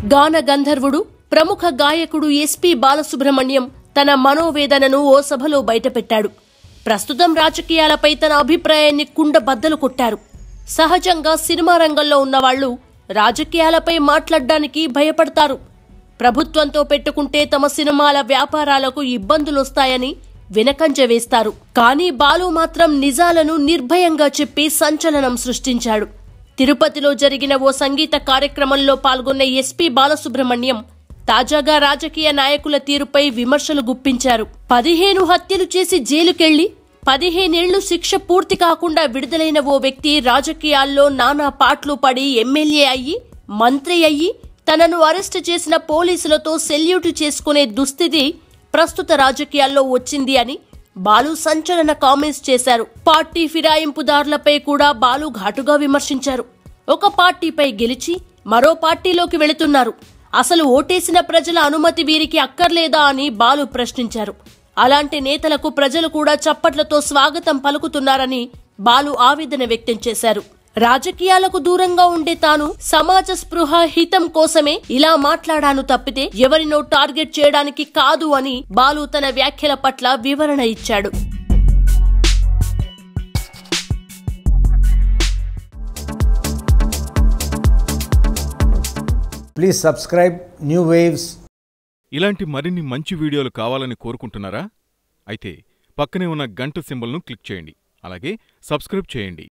గాన గంధర్వుడు ప్రముఖ గాయకుడు ఎస్పి బాలసుబ్రహ్మణ్యం తన మనోవేదనను ఓ సభలో బయటపెట్టాడు ప్రస్తుతం రాజకీయాలపై తన అభిప్రాయాన్ని కుండబద్దలు కొట్టారు సహజంగా సినిమా రంగంలో ఉన్నవాళ్లు రాజకీయాలపై మాట్లాడడానికి భయపడతారు ప్రభుత్వంతో పెట్టుకుంటే తమ సినిమాల వ్యాపారాలకు ఇబ్బందులొస్తాయని వెనకంజ వేస్తారు కానీ బాలు మాత్రం నిజాలను నిర్భయంగా చెప్పి సంచలనం సృష్టించాడు తిరుపతిలో జరిగిన ఓ సంగీత కార్యక్రమంలో పాల్గొన్న ఎస్పీ బాలసుబ్రహ్మణ్యం తాజాగా రాజకీయ నాయకుల తీరుపై విమర్శలు గుప్పించారు పదిహేను హత్యలు చేసి జైలుకెళ్లి పదిహేనేళ్లు శిక్ష పూర్తి కాకుండా విడుదలైన ఓ వ్యక్తి రాజకీయాల్లో నానా పాట్లు పడి ఎమ్మెల్యే అయ్యి మంత్రి అయ్యి తనను అరెస్టు చేసిన పోలీసులతో సెల్యూట్ చేసుకునే దుస్థితి ప్రస్తుత రాజకీయాల్లో వచ్చింది అని బాలు సంచలన కామెంట్స్ చేశారు పార్టీ ఫిరాయింపుదారులపై కూడా బాలు ఘాటుగా విమర్శించారు ఒక పార్టీపై గెలిచి మరో పార్టీలోకి వెళుతున్నారు అసలు ఓటేసిన ప్రజల అనుమతి వీరికి అక్కర్లేదా అని బాలు ప్రశ్నించారు అలాంటి నేతలకు ప్రజలు కూడా చప్పట్లతో స్వాగతం పలుకుతున్నారని బాలు ఆవేదన వ్యక్తం చేశారు రాజకీయాలకు దూరంగా ఉండే తాను సమాజ స్పృహ హితం కోసమే ఇలా మాట్లాడాను తప్పితే ఎవరినో టార్గెట్ చేయడానికి కాదు అని బాలు తన వ్యాఖ్యల పట్ల వివరణ ఇచ్చాడు Please subscribe New Waves ఇలాంటి మరిన్ని మంచి వీడియోలు కావాలని కోరుకుంటున్నారా అయితే పక్కనే ఉన్న గంట సింబల్ను క్లిక్ చేయండి అలాగే సబ్స్క్రైబ్ చేయండి